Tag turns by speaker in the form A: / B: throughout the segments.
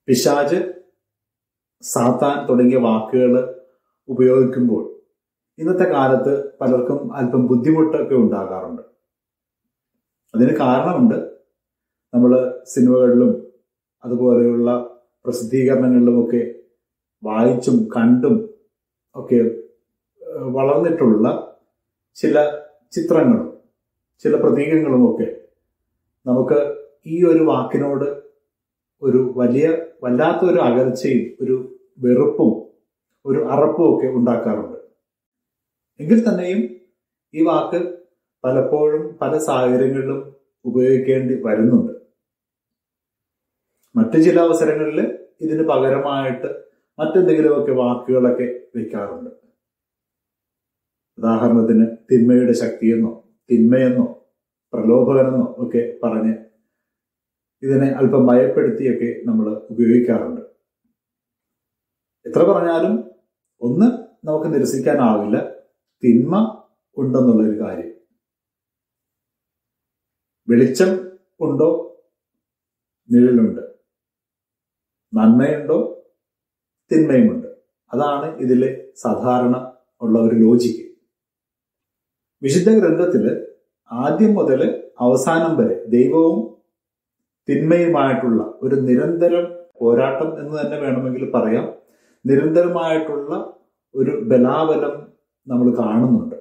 A: പിശാജ് സാത്താൻ തുടങ്ങിയ വാക്കുകൾ ഉപയോഗിക്കുമ്പോൾ ഇന്നത്തെ കാലത്ത് പലർക്കും അല്പം ബുദ്ധിമുട്ടൊക്കെ ഉണ്ടാകാറുണ്ട് അതിന് കാരണമുണ്ട് നമ്മൾ സിനിമകളിലും അതുപോലെയുള്ള പ്രസിദ്ധീകരണങ്ങളിലുമൊക്കെ വായിച്ചും കണ്ടും ഒക്കെ ഏഹ്, വളർന്നിട്ടുള്ള ചില ചിത്രങ്ങളും ചില പ്രതീകങ്ങളും ഒക്കെ നമുക്ക് ഈ ഒരു വാക്കിനോട് ഒരു വലിയ വല്ലാത്ത ഒരു അകൽച്ചയും ഒരു വെറുപ്പും ഒരു അറപ്പും ഒക്കെ ഉണ്ടാക്കാറുണ്ട് എങ്കിൽ തന്നെയും ഈ വാക്ക് പലപ്പോഴും പല സാഹചര്യങ്ങളിലും ഉപയോഗിക്കേണ്ടി വരുന്നുണ്ട് മറ്റു ചില അവസരങ്ങളിൽ ഇതിന് പകരമായിട്ട് മറ്റെന്തെങ്കിലുമൊക്കെ വാക്കുകളൊക്കെ വെക്കാറുണ്ട് ഉദാഹരണത്തിന് തിന്മയുടെ ശക്തിയെന്നോ തിന്മയെന്നോ പ്രലോഭകനെന്നോ ഒക്കെ പറഞ്ഞ് ഇതിനെ അല്പം ഭയപ്പെടുത്തിയൊക്കെ നമ്മൾ ഉപയോഗിക്കാറുണ്ട് എത്ര പറഞ്ഞാലും ഒന്ന് നമുക്ക് നിരസിക്കാനാവില്ല തിന്മ ഉണ്ടെന്നുള്ളൊരു കാര്യം വെളിച്ചം ഉണ്ടോ നിഴലുണ്ട് നന്മയുണ്ടോ തിന്മയുമുണ്ട് അതാണ് ഇതിലെ സാധാരണ ഉള്ള ഒരു ലോജിക്ക് വിശുദ്ധ ഗ്രന്ഥത്തില് ആദ്യം മുതൽ അവസാനം വരെ ദൈവവും തിന്മയുമായിട്ടുള്ള ഒരു നിരന്തരം പോരാട്ടം എന്ന് തന്നെ വേണമെങ്കിൽ പറയാം നിരന്തരമായിട്ടുള്ള ഒരു ബലാബലം നമ്മൾ കാണുന്നുണ്ട്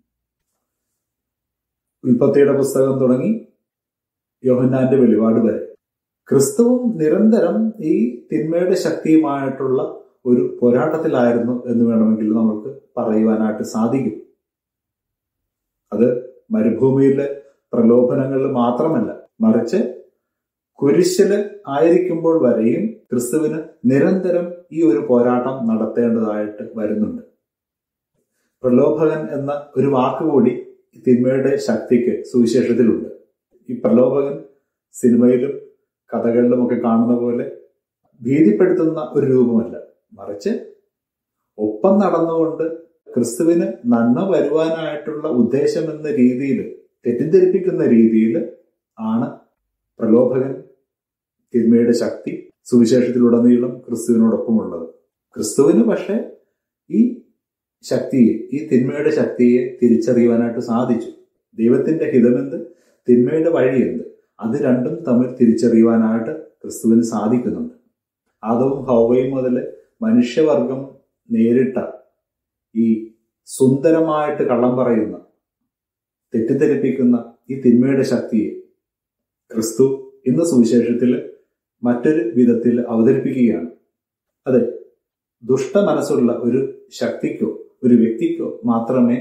A: ഉൽപ്പത്തിയുടെ പുസ്തകം തുടങ്ങി യോഹന്നാന്റെ വെളിപാട് വരെ ക്രിസ്തുവും നിരന്തരം ഈ തിന്മയുടെ ശക്തിയുമായിട്ടുള്ള ഒരു പോരാട്ടത്തിലായിരുന്നു എന്ന് വേണമെങ്കിൽ നമുക്ക് പറയുവാനായിട്ട് സാധിക്കും അത് മരുഭൂമിയിലെ പ്രലോഭനങ്ങളിൽ മാത്രമല്ല മറിച്ച് കുരിശില് ആയിരിക്കുമ്പോൾ വരെയും ക്രിസ്തുവിന് നിരന്തരം ഈ ഒരു പോരാട്ടം നടത്തേണ്ടതായിട്ട് വരുന്നുണ്ട് പ്രലോഭകൻ എന്ന ഒരു വാക്കുകൂടി ഈ തിന്മയുടെ ശക്തിക്ക് സുവിശേഷത്തിലുണ്ട് ഈ പ്രലോഭകൻ സിനിമയിലും കഥകളിലും ഒക്കെ കാണുന്ന പോലെ ഭീതിപ്പെടുത്തുന്ന ഒരു രൂപമല്ല മറിച്ച് ഒപ്പം നടന്നുകൊണ്ട് ക്രിസ്തുവിന് നന്മ വരുവാനായിട്ടുള്ള ഉദ്ദേശം എന്ന രീതിയിൽ തെറ്റിദ്ധരിപ്പിക്കുന്ന രീതിയിൽ ആണ് പ്രലോഭകൻ തിന്മയുടെ ശക്തി സുവിശേഷത്തിലുടനീളം ക്രിസ്തുവിനോടൊപ്പമുള്ളത് ക്രിസ്തുവിന് പക്ഷെ ഈ ശക്തിയെ ഈ തിന്മയുടെ ശക്തിയെ തിരിച്ചറിയുവാനായിട്ട് സാധിച്ചു ദൈവത്തിന്റെ ഹിതമെന്ത് തിന്മയുടെ വഴിയെന്ത് അത് രണ്ടും തമ്മിൽ തിരിച്ചറിയുവാനായിട്ട് ക്രിസ്തുവിന് സാധിക്കുന്നുണ്ട് ആദവും ഹൗവയും മുതൽ മനുഷ്യവർഗം നേരിട്ട ഈ സുന്ദരമായിട്ട് കള്ളം പറയുന്ന തെറ്റിദ്ധരിപ്പിക്കുന്ന ഈ തിന്മയുടെ ശക്തിയെ ക്രിസ്തു ഇന്ന് സുവിശേഷത്തിൽ മറ്റൊരു വിധത്തിൽ അവതരിപ്പിക്കുകയാണ് അതെ ദുഷ്ട മനസ്സുള്ള ഒരു ശക്തിക്കോ ഒരു വ്യക്തിക്കോ മാത്രമേ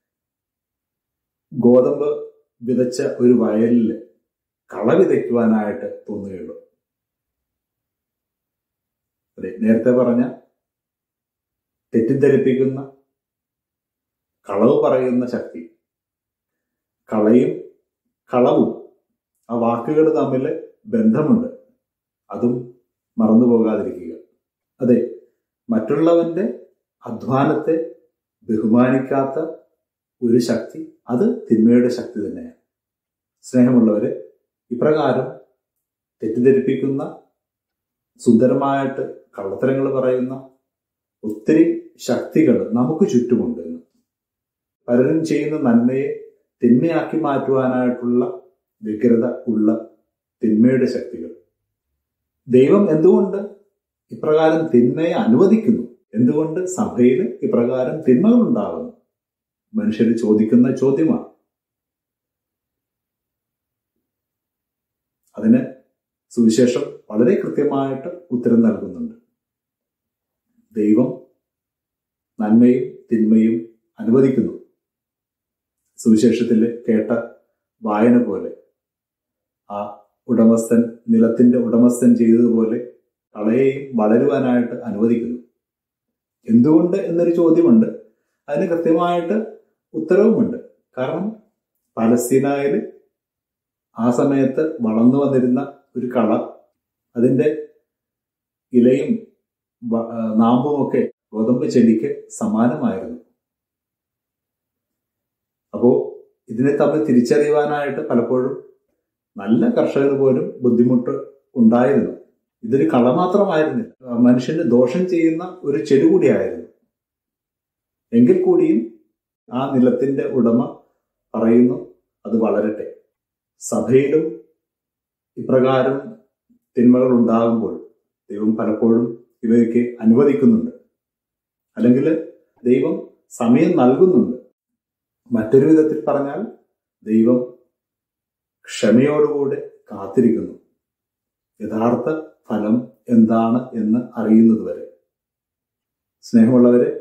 A: ഗോതമ്പ് വിതച്ച ഒരു വയലിൽ കള വിതയ്ക്കുവാനായിട്ട് തോന്നുകയുള്ളൂ അതെ നേരത്തെ പറഞ്ഞ തെറ്റിദ്ധരിപ്പിക്കുന്ന കളവ് പറയുന്ന ശക്തി കളയും കളവും ആ വാക്കുകൾ തമ്മിൽ ബന്ധമുണ്ട് അതും മറന്നു പോകാതിരിക്കുക അതെ മറ്റുള്ളവന്റെ അധ്വാനത്തെ ബഹുമാനിക്കാത്ത ഒരു ശക്തി അത് തിന്മയുടെ ശക്തി തന്നെയാണ് സ്നേഹമുള്ളവരെ ഇപ്രകാരം തെറ്റിദ്ധരിപ്പിക്കുന്ന സുന്ദരമായിട്ട് കള്ളത്തരങ്ങൾ പറയുന്ന ഒത്തിരി ശക്തികൾ നമുക്ക് ചുറ്റുമുണ്ട് ഇന്ന്. പലരും ചെയ്യുന്ന നന്മയെ തിന്മയാക്കി മാറ്റുവാനായിട്ടുള്ള വ്യഗ്രത ഉള്ള തിന്മയുടെ ശക്തികൾ ദൈവം എന്തുകൊണ്ട് ഇപ്രകാരം തിന്മയെ അനുവദിക്കുന്നു എന്തുകൊണ്ട് സഭയിൽ ഇപ്രകാരം തിന്മകൾ ഉണ്ടാകുന്നു മനുഷ്യർ ചോദിക്കുന്ന ചോദ്യമാണ് അതിന് സുവിശേഷം വളരെ കൃത്യമായിട്ട് ഉത്തരം നൽകുന്നുണ്ട് ദൈവം നന്മയും തിന്മയും അനുവദിക്കുന്നു സുവിശേഷത്തിൽ കേട്ട വായന പോലെ ആ ഉടമസ്ഥൻ നിലത്തിന്റെ ഉടമസ്ഥൻ ചെയ്തതുപോലെ കളയെയും വളരുവാനായിട്ട് അനുവദിക്കുന്നു എന്തുകൊണ്ട് എന്നൊരു ചോദ്യമുണ്ട് അതിന് കൃത്യമായിട്ട് ഉത്തരവുമുണ്ട് കാരണം പലസ്തീനായിൽ ആ സമയത്ത് വളർന്നു വന്നിരുന്ന ഒരു കള അതിന്റെ ഇലയും വ- ആ, നാമ്പുമൊക്കെ ഗോതമ്പ് ചെടിക്ക് സമാനമായിരുന്നു അപ്പോ ഇതിനെ തമ്മിൽ തിരിച്ചറിയുവാനായിട്ട് പലപ്പോഴും നല്ല കർഷകർ പോലും ബുദ്ധിമുട്ട് ഉണ്ടായിരുന്നു ഇതൊരു കള മാത്രമായിരുന്നില്ല മനുഷ്യന് ദോഷം ചെയ്യുന്ന ഒരു ചെടി കൂടിയായിരുന്നു എങ്കിൽ കൂടിയും ആ നിലത്തിന്റെ ഉടമ പറയുന്നു അത് വളരട്ടെ സഭയിലും ഇപ്രകാരം തിന്മകൾ ഉണ്ടാകുമ്പോൾ ദൈവം പലപ്പോഴും ഇവയൊക്കെ അനുവദിക്കുന്നുണ്ട് അല്ലെങ്കിൽ ദൈവം സമയം നൽകുന്നുണ്ട് മറ്റൊരു വിധത്തിൽ പറഞ്ഞാൽ ദൈവം ക്ഷമയോടുകൂടെ കാത്തിരിക്കുന്നു യഥാർത്ഥ ഫലം എന്താണ് എന്ന് അറിയുന്നത് വരെ സ്നേഹമുള്ളവരെ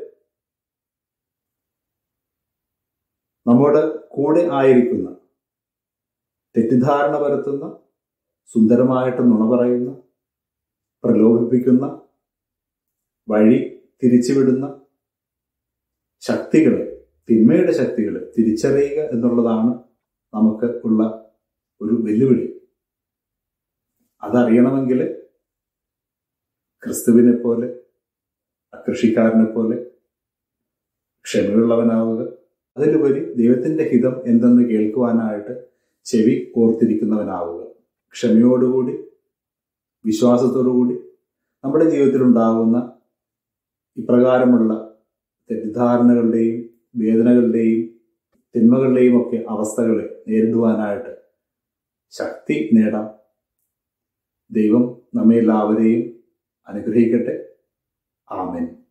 A: നമ്മുടെ കൂടെ ആയിരിക്കുന്ന തെറ്റിദ്ധാരണ പരത്തുന്ന സുന്ദരമായിട്ട് നുണ പറയുന്ന പ്രലോഭിപ്പിക്കുന്ന വഴി തിരിച്ചുവിടുന്ന ശക്തികളെ തിന്മയുടെ ശക്തികളെ തിരിച്ചറിയുക എന്നുള്ളതാണ് നമുക്ക് ഉള്ള ഒരു വെല്ലുവിളി അതറിയണമെങ്കിൽ ക്രിസ്തുവിനെ പോലെ അകൃഷിക്കാരനെ പോലെ ക്ഷമയുള്ളവനാവുക അതിലുപരി ദൈവത്തിന്റെ ഹിതം എന്തെന്ന് കേൾക്കുവാനായിട്ട് ചെവി ഓർത്തിരിക്കുന്നവനാവുക ക്ഷമയോടുകൂടി വിശ്വാസത്തോടുകൂടി നമ്മുടെ ജീവിതത്തിൽ ഉണ്ടാകുന്ന ഇപ്രകാരമുള്ള തെറ്റിദ്ധാരണകളുടെയും വേദനകളുടെയും തിന്മകളുടെയും ഒക്കെ അവസ്ഥകളെ നേരിടുവാനായിട്ട് ശക്തി നേടാം ദൈവം നമ്മെ എല്ലാവരെയും അനുഗ്രഹിക്കട്ടെ ആമേൻ